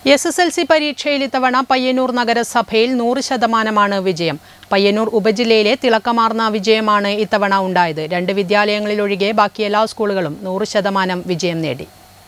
S S L C പരീക്ഷയിൽ ഇത്തവണ പയ്യന്നൂർ നഗരസഭയിൽ നൂറ് ശതമാനമാണ് വിജയം പയ്യന്നൂർ ഉപജില്ലയിലെ തിളക്കമാർന്ന വിജയമാണ് ഇത്തവണ ഉണ്ടായത് രണ്ട് വിദ്യാലയങ്ങളിലൊഴികെ ബാക്കി എല്ലാ സ്കൂളുകളും നൂറ് ശതമാനം വിജയം നേടി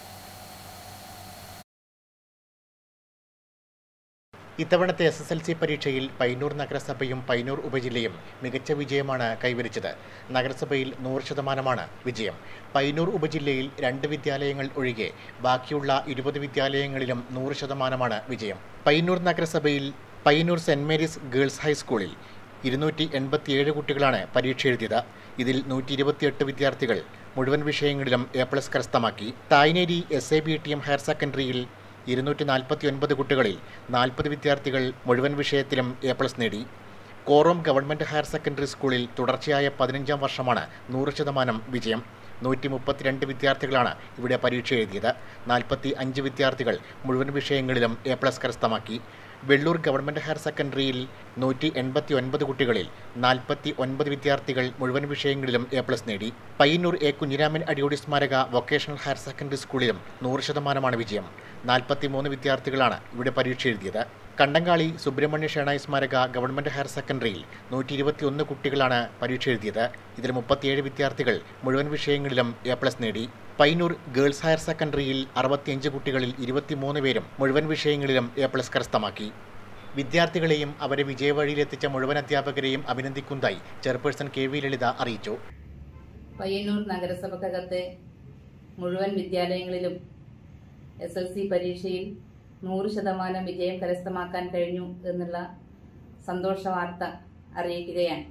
ഇത്തവണത്തെ എസ് എസ് എൽ സി പരീക്ഷയിൽ പയ്യന്നൂർ നഗരസഭയും പയ്യന്നൂർ ഉപജില്ലയും മികച്ച വിജയമാണ് കൈവരിച്ചത് നഗരസഭയിൽ നൂറ് ശതമാനമാണ് വിജയം പയ്യന്നൂർ ഉപജില്ലയിൽ രണ്ട് വിദ്യാലയങ്ങൾ ഒഴികെ ബാക്കിയുള്ള ഇരുപത് വിദ്യാലയങ്ങളിലും നൂറ് ശതമാനമാണ് വിജയം പയ്യന്നൂർ നഗരസഭയിൽ പയ്യന്നൂർ സെൻറ് മേരീസ് ഗേൾസ് ഹൈസ്കൂളിൽ ഇരുന്നൂറ്റി എൺപത്തിയേഴ് കുട്ടികളാണ് പരീക്ഷ എഴുതിയത് ഇതിൽ നൂറ്റി ഇരുപത്തിയെട്ട് വിദ്യാർത്ഥികൾ മുഴുവൻ വിഷയങ്ങളിലും എ പ്ലസ് കരസ്ഥമാക്കി Thayineri S A B T M higher സെക്കൻഡറിയിൽ ഇരുന്നൂറ്റി നാൽപ്പത്തി ഒൻപത് കുട്ടികളിൽ നാൽപ്പത് വിദ്യാർത്ഥികൾ മുഴുവൻ വിഷയത്തിലും എ പ്ലസ് നേടി കോറോം ഗവൺമെൻറ് ഹയർ സെക്കൻഡറി സ്കൂളിൽ തുടർച്ചയായ പതിനഞ്ചാം വർഷമാണ് നൂറ് ശതമാനം വിജയം നൂറ്റി മുപ്പത്തിരണ്ട് വിദ്യാർത്ഥികളാണ് ഇവിടെ പരീക്ഷ എഴുതിയത് നാൽപ്പത്തി അഞ്ച് വിദ്യാർത്ഥികൾ മുഴുവൻ വിഷയങ്ങളിലും എ പ്ലസ് കരസ്ഥമാക്കി വെള്ളൂർ ഗവൺമെൻറ് ഹയർ സെക്കൻഡറിയിൽ നൂറ്റി എൺപത്തി ഒൻപത് കുട്ടികളിൽ നാൽപ്പത്തി ഒൻപത് വിദ്യാർത്ഥികൾ മുഴുവൻ വിഷയങ്ങളിലും എ പ്ലസ് നേടി പയ്യന്നൂർ എ കുഞ്ഞിരാമൻ അടിയോടി സ്മാരക വൊക്കേഷണൽ ഹയർ സെക്കൻഡറി സ്കൂളിലും നൂറ് ശതമാനമാണ് വിജയം നാൽപ്പത്തി മൂന്ന് വിദ്യാർത്ഥികളാണ് ഇവിടെ പരീക്ഷ എഴുതിയത് കണ്ടങ്കാളി സുബ്രഹ്മണ്യ ഷേണായി സ്മാരക ഗവൺമെൻറ് ഹയർ സെക്കൻഡറിയിൽ നൂറ്റി ഇരുപത്തിയൊന്ന് കുട്ടികളാണ് പരീക്ഷ എഴുതിയത് ഇതിൽ മുപ്പത്തിയേഴ് വിദ്യാർത്ഥികൾ മുഴുവൻ വിഷയങ്ങളിലും എ പ്ലസ് നേടി പയ്യന്നൂർ ഗേൾസ് ഹയർ സെക്കൻഡറിയിൽ അറുപത്തിയഞ്ച് കുട്ടികളിൽ ഇരുപത്തിമൂന്ന് പേരും മുഴുവൻ വിഷയങ്ങളിലും എ പ്ലസ് കരസ്ഥമാക്കി വിദ്യാർത്ഥികളെയും അവരെ വിജയവഴിയിലെത്തിച്ച മുഴുവൻ അധ്യാപകരെയും അഭിനന്ദിക്കുന്നതായി ചെയർപേഴ്സൺ കെ വി ലളിത അറിയിച്ചു പയ്യന്നൂർ നഗരസഭക്കകത്തെ മുഴുവൻ വിദ്യാലയങ്ങളിലും എസ് എൽ സി പരീക്ഷയിൽ നൂറ് ശതമാനം വിജയം കരസ്ഥമാക്കാൻ കഴിഞ്ഞു എന്നുള്ള സന്തോഷ വാർത്ത അറിയിക്കുകയാണ്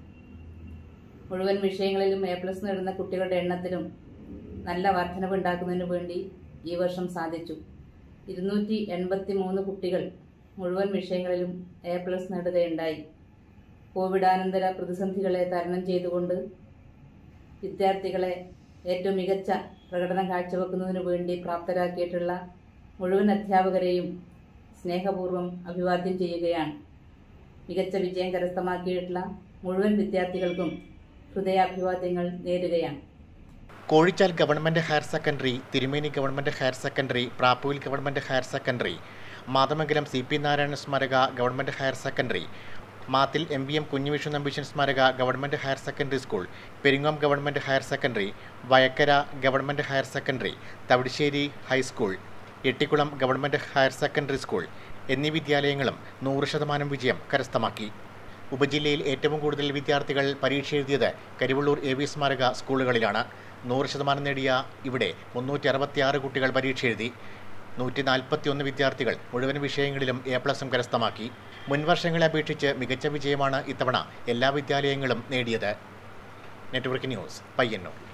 മുഴുവൻ വിഷയങ്ങളിലും എ പ്ലസ് നേടുന്ന കുട്ടികളുടെ എണ്ണത്തിലും നല്ല വർധനവ് ഉണ്ടാക്കുന്നതിന് വേണ്ടി ഈ വർഷം സാധിച്ചു ഇരുന്നൂറ്റി എൺപത്തി മൂന്ന് കുട്ടികൾ മുഴുവൻ വിഷയങ്ങളിലും എ പ്ലസ് നേടുകയുണ്ടായി കോവിഡാനന്തര പ്രതിസന്ധികളെ തരണം ചെയ്തുകൊണ്ട് വിദ്യാർത്ഥികളെ ഏറ്റവും മികച്ച പ്രകടനം കാഴ്ചവെക്കുന്നതിനു വേണ്ടി പ്രാപ്തരാക്കിയിട്ടുള്ള മുഴുവൻ അധ്യാപകരെയും സ്നേഹപൂർവ്വം അഭിവാദ്യം ചെയ്യുകയാണ് മികച്ച വിജയം കരസ്ഥമാക്കിയിട്ടുള്ള മുഴുവൻ വിദ്യാർത്ഥികൾക്കും ഹൃദയാഭിവാദ്യങ്ങൾ നേരുകയാണ് Kozhichal government higher secondary Thirumeni government higher secondary Prappool government higher secondary Mathamangalam C P Narayana സ്മാരക government higher secondary Mathil M V M Kunhuvishu Nambeesan സ്മാരക government higher secondary school Peringome government higher secondary Vayakkara government higher secondary Thavissery high school Ettikulam government higher secondary school എന്നീ വിദ്യാലയങ്ങളും നൂറ് ശതമാനം വിജയം കരസ്ഥമാക്കി ഉപജില്ലയിൽ ഏറ്റവും കൂടുതൽ വിദ്യാർത്ഥികൾ പരീക്ഷ എഴുതിയത് കരിവള്ളൂർ എ വി സ്മാരക സ്കൂളുകളിലാണ് നൂറ് ശതമാനം നേടിയ ഇവിടെ മുന്നൂറ്റി അറുപത്തിയാറ് കുട്ടികൾ പരീക്ഷ എഴുതി നൂറ്റി നാൽപ്പത്തി ഒന്ന് വിദ്യാർത്ഥികൾ മുഴുവൻ വിഷയങ്ങളിലും എ പ്ലസും കരസ്ഥമാക്കി മുൻവർഷങ്ങളെ അപേക്ഷിച്ച് മികച്ച വിജയമാണ് ഇത്തവണ എല്ലാ വിദ്യാലയങ്ങളും നേടിയത് നെറ്റ്വർക്ക് ന്യൂസ് പയ്യന്നൂർ